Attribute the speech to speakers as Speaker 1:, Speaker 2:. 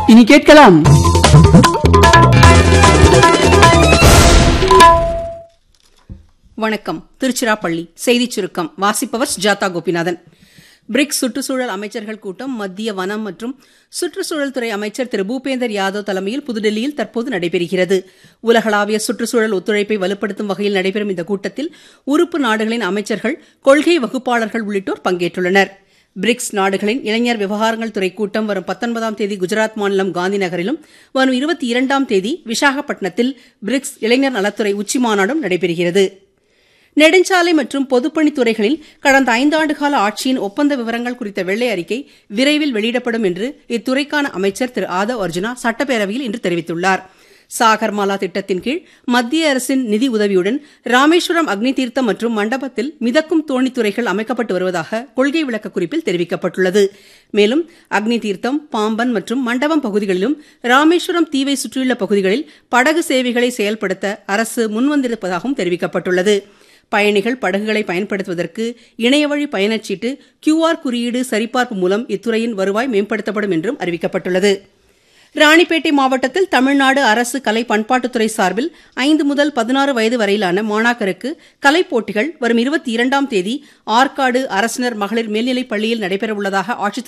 Speaker 1: இனி கேட்கலாம்
Speaker 2: வணக்கம் திருச்சிராப்பள்ளி செய்திச் சுருக்கம் வாசிப்பவர் ஜாதா கோபிநாதன் பிரிக்ஸ் சுற்றுச்சூழல் அமைச்சர்கள் கூட்டம் மத்திய வனம் மற்றும் சுற்றுச்சூழல் துறை அமைச்சர் திரு பூபேந்தர் யாதவ் தலைமையில் புதுடெல்லியில் தற்போது நடைபெறுகிறது உலகளாவிய சுற்றுச்சூழல் ஒத்துழைப்பை வலுப்படுத்தும் வகையில் நடைபெறும் இந்த கூட்டத்தில் உறுப்பு நாடுகளின் அமைச்சர்கள் கொள்கை வகுப்பாளர்கள் உள்ளிட்டோர் பங்கேற்றுள்ளனர் பிரிக்ஸ் நாடுகளின் இளைஞர் விவகாரங்கள் துறை கூட்டம் வரும் பத்தொன்பதாம் தேதி குஜராத் மாநிலம் காந்தி நகரிலும் வரும் இருபத்தி இரண்டாம் தேதி விசாகப்பட்டினத்தில் பிரிக்ஸ் இளைஞர் நலத்துறை உச்சிமாநாடும் நடைபெறுகிறது நெடுஞ்சாலை மற்றும் பொதுப்பணித்துறைகளில் கடந்த ஐந்தாண்டுகால ஆட்சியின் ஒப்பந்த விவரங்கள் குறித்த வெள்ளை அறிக்கை விரைவில் வெளியிடப்படும் என்று இத்துறைக்கான அமைச்சர் திரு ஆதவ் அர்ஜுனா சட்டப்பேரவையில் இன்று தெரிவித்துள்ளார் சாகர்மாலா திட்டத்தின் கீழ் மத்திய அரசின் நிதி உதவியுடன் ராமேஸ்வரம் அக்னி தீர்த்தம் மற்றும் மண்டபத்தில் மிதக்கும் தோணித்துறைகள் அமைக்கப்பட்டு வருவதாக கொள்கை விளக்க குறிப்பில் தெரிவிக்கப்பட்டுள்ளது மேலும் அக்னி தீர்த்தம் பாம்பன் மற்றும் மண்டபம் பகுதிகளிலும் ராமேஸ்வரம் தீவை சுற்றியுள்ள பகுதிகளில் படகு சேவைகளை செயல்படுத்த அரசு முன்வந்திருப்பதாகவும் தெரிவிக்கப்பட்டுள்ளது பயணிகள் படகுகளை பயன்படுத்துவதற்கு இணையவழி பயணச்சீட்டு கியூஆர் குறியீடு சரிபார்ப்பு மூலம் இத்துறையின் வருவாய் மேம்படுத்தப்படும் என்றும் அறிவிக்கப்பட்டுள்ளது ராணிப்பேட்டை மாவட்டத்தில் தமிழ்நாடு அரசு கலை பண்பாட்டுத்துறை சார்பில் ஐந்து முதல் பதினாறு வயது வரையிலான மாணாக்கருக்கு கலைப் போட்டிகள் வரும் இருபத்தி இரண்டாம் தேதி ஆற்காடு அரசினர் மகளிர் மேல்நிலைப் பள்ளியில் நடைபெறவுள்ளதாக ஆட்சித்